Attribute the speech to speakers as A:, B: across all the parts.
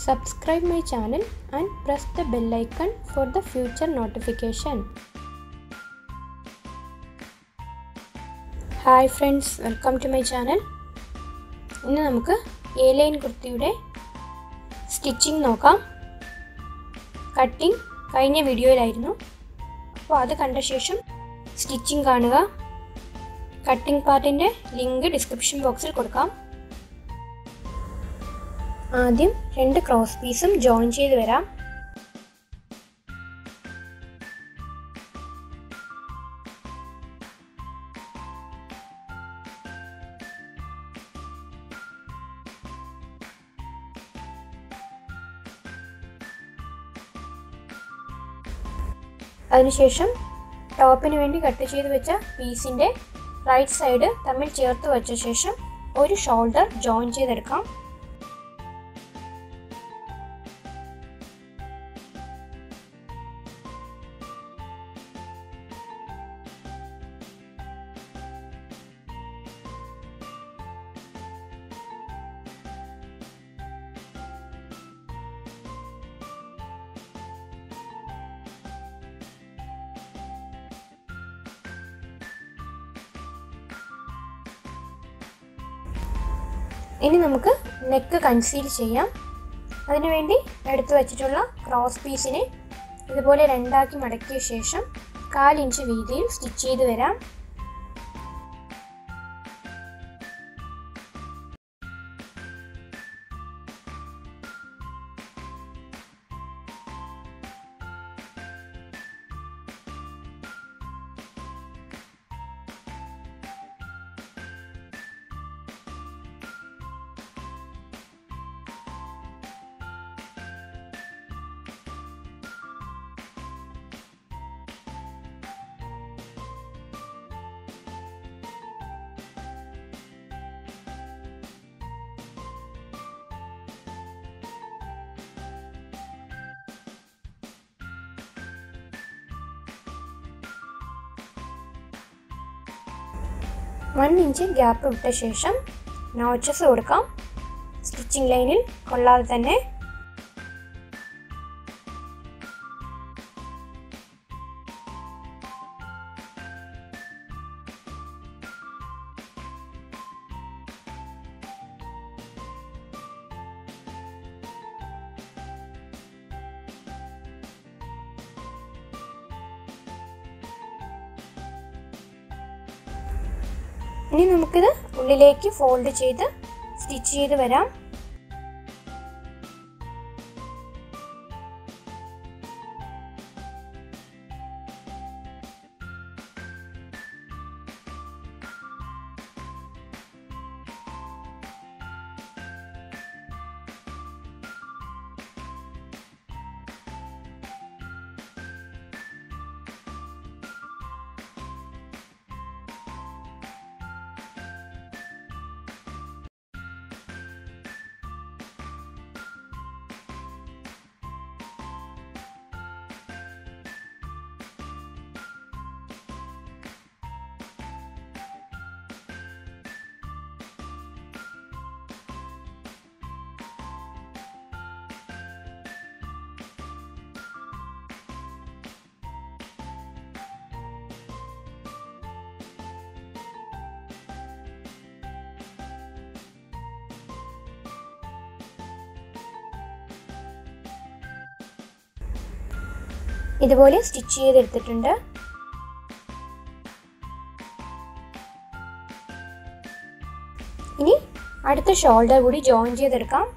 A: Subscribe my channel and press the bell icon for the future notification. Hi friends welcome to my channel ഇന്ന് നമുക്ക് A line കുർത്തിയുടെ stitching നോക്കാം cutting കഴിഞ്ഞ വീഡിയോയിലായിരുന്നു അപ്പോൾ അത് കണ്ട ശേഷം സ്റ്റിച്ചിങ് കാണുക കട്ടിംഗ് പാർട്ടിൻ്റെ ലിങ്ക് ഡിസ്ക്രിപ്ഷൻ ബോക്സിൽ കൊടുക്കാം ആദ്യം രണ്ട് ക്രോസ് പീസും ജോയിൻ ചെയ്ത് വരാം അതിനുശേഷം ടോപ്പിന് വേണ്ടി കട്ട് ചെയ്ത് വെച്ച പീസിൻ്റെ റൈറ്റ് സൈഡ് തമ്മിൽ ചേർത്ത് വെച്ച ശേഷം ഒരു ഷോൾഡർ ജോയിൻ ചെയ്തെടുക്കാം ഇനി നമുക്ക് നെക്ക് കൺസീൽ ചെയ്യാം അതിനുവേണ്ടി എടുത്തു വച്ചിട്ടുള്ള ക്രോസ് പീസിനെ ഇതുപോലെ രണ്ടാക്കി മടക്കിയ ശേഷം കാലിഞ്ച് വീതിയിൽ സ്റ്റിച്ച് ചെയ്ത് വരാം വൺ ഇഞ്ച് ഗ്യാപ്പ് വിട്ട ശേഷം നോച്ചസ് കൊടുക്കാം സ്റ്റിച്ചിങ് ലൈനിൽ കൊള്ളാതെ തന്നെ ഇനി നമുക്കിത് ഉള്ളിലേക്ക് ഫോൾഡ് ചെയ്ത് സ്റ്റിച്ച് ചെയ്ത് വരാം ഇതുപോലെ സ്റ്റിച്ച് ചെയ്തെടുത്തിട്ടുണ്ട് ഇനി അടുത്ത ഷോൾഡർ കൂടി ജോയിൻ ചെയ്തെടുക്കാം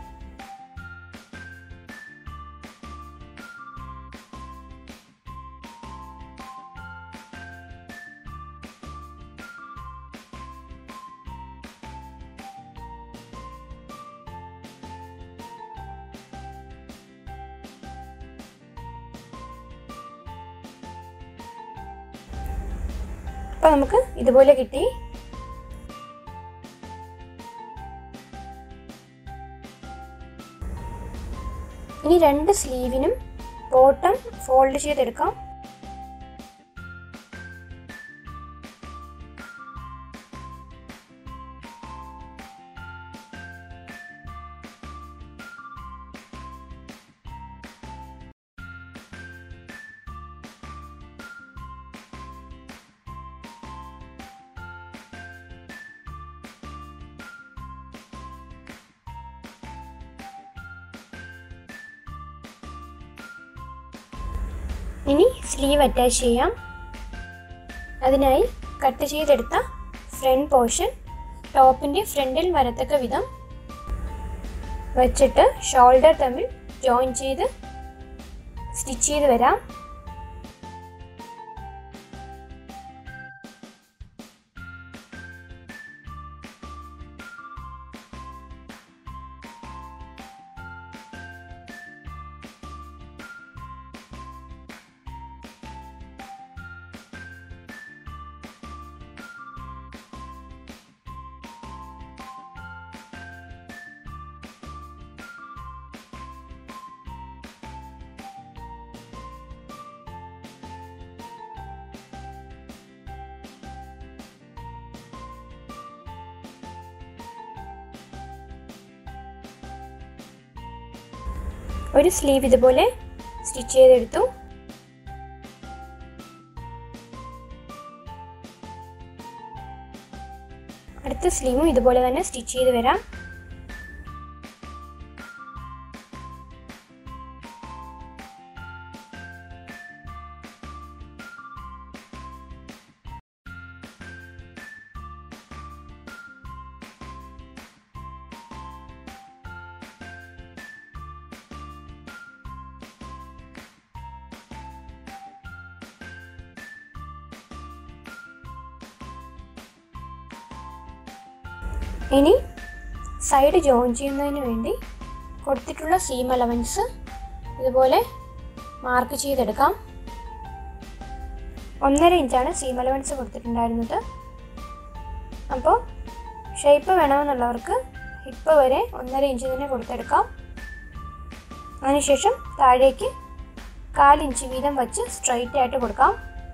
A: അപ്പോൾ നമുക്ക് ഇതുപോലെ കിട്ടി ഇനി രണ്ട് സ്ലീവിനും ബോട്ടം ഫോൾഡ് ചെയ്തെടുക്കാം ഇനി സ്ലീവ് അറ്റാച്ച് ചെയ്യാം അതിനായി കട്ട് ചെയ്തെടുത്ത ഫ്രണ്ട് പോർഷൻ ടോപ്പിൻ്റെ ഫ്രണ്ടിൽ വരത്തക്ക വിധം വച്ചിട്ട് ഷോൾഡർ തമ്മിൽ ജോയിൻ ചെയ്ത് സ്റ്റിച്ച് ചെയ്ത് വരാം ഒരു സ്ലീവ് ഇതുപോലെ സ്റ്റിച്ച് ചെയ്തെടുത്തു അടുത്ത സ്ലീവും ഇതുപോലെ തന്നെ സ്റ്റിച്ച് ചെയ്ത് വരാം ഇനി സൈഡ് ജോയിൻ ചെയ്യുന്നതിന് വേണ്ടി കൊടുത്തിട്ടുള്ള സീം അലവൻസ് ഇതുപോലെ മാർക്ക് ചെയ്തെടുക്കാം ഒന്നര ഇഞ്ചാണ് സീം അലവൻസ് കൊടുത്തിട്ടുണ്ടായിരുന്നത് അപ്പോൾ ഷേപ്പ് വേണമെന്നുള്ളവർക്ക് ഹിപ്പ് വരെ ഒന്നര ഇഞ്ച് തന്നെ കൊടുത്തെടുക്കാം അതിനുശേഷം താഴേക്ക് കാലിഞ്ച് വീതം വച്ച് സ്ട്രൈറ്റ് ആയിട്ട് കൊടുക്കാം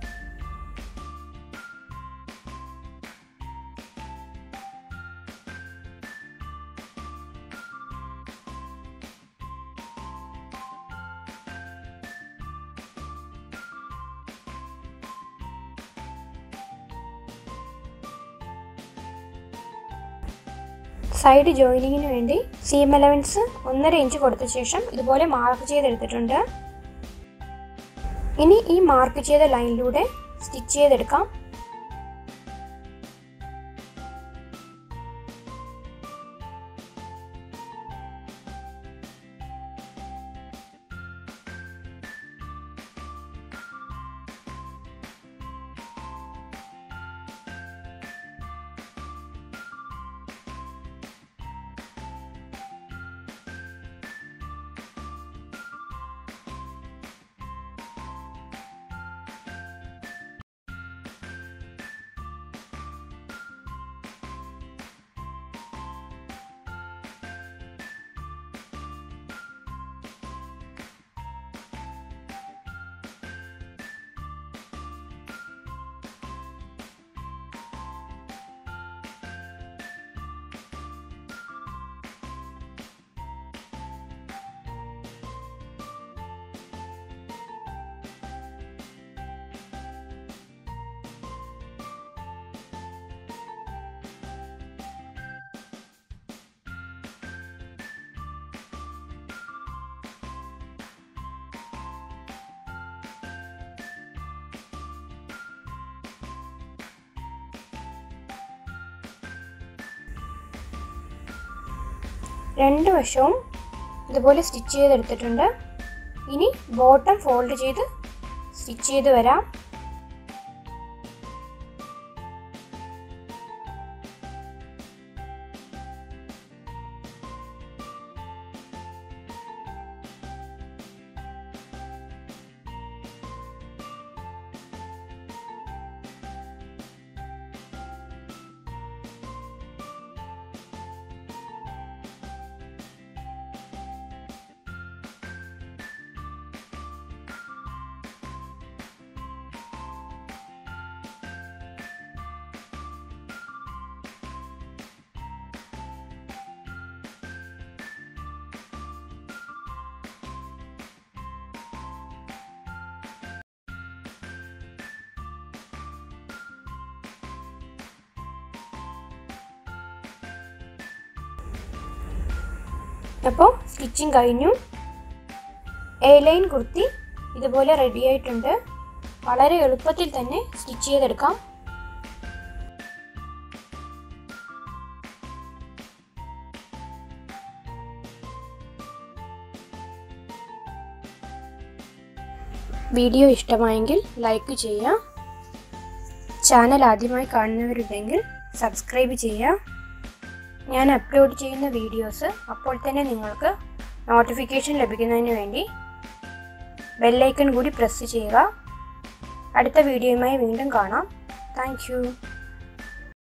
A: സൈഡ് ജോയിനിങ്ങിന് വേണ്ടി സീം അലവൻസ് ഒന്നര ഇഞ്ച് കൊടുത്ത ശേഷം ഇതുപോലെ മാർക്ക് ചെയ്തെടുത്തിട്ടുണ്ട് ഇനി ഈ മാർക്ക് ചെയ്ത ലൈനിലൂടെ സ്റ്റിച്ച് ചെയ്തെടുക്കാം രണ്ട് വശവും ഇതുപോലെ സ്റ്റിച്ച് ചെയ്തെടുത്തിട്ടുണ്ട് ഇനി ബോട്ടം ഫോൾഡ് ചെയ്ത് സ്റ്റിച്ച് ചെയ്ത് വരാം അപ്പോൾ സ്റ്റിച്ചിങ് കഴിഞ്ഞു എ ലൈൻ കുർത്തി ഇതുപോലെ റെഡി ആയിട്ടുണ്ട് വളരെ എളുപ്പത്തിൽ തന്നെ സ്റ്റിച്ച് ചെയ്തെടുക്കാം വീഡിയോ ഇഷ്ടമായെങ്കിൽ ലൈക്ക് ചെയ്യുക ചാനൽ ആദ്യമായി കാണുന്നവരുണ്ടെങ്കിൽ സബ്സ്ക്രൈബ് ചെയ്യുക ഞാൻ അപ്ലോഡ് ചെയ്യുന്ന വീഡിയോസ് അപ്പോൾ തന്നെ നിങ്ങൾക്ക് നോട്ടിഫിക്കേഷൻ ലഭിക്കുന്നതിന് വേണ്ടി ബെല്ലൈക്കൺ കൂടി പ്രസ് ചെയ്യുക അടുത്ത വീഡിയോയുമായി വീണ്ടും കാണാം താങ്ക്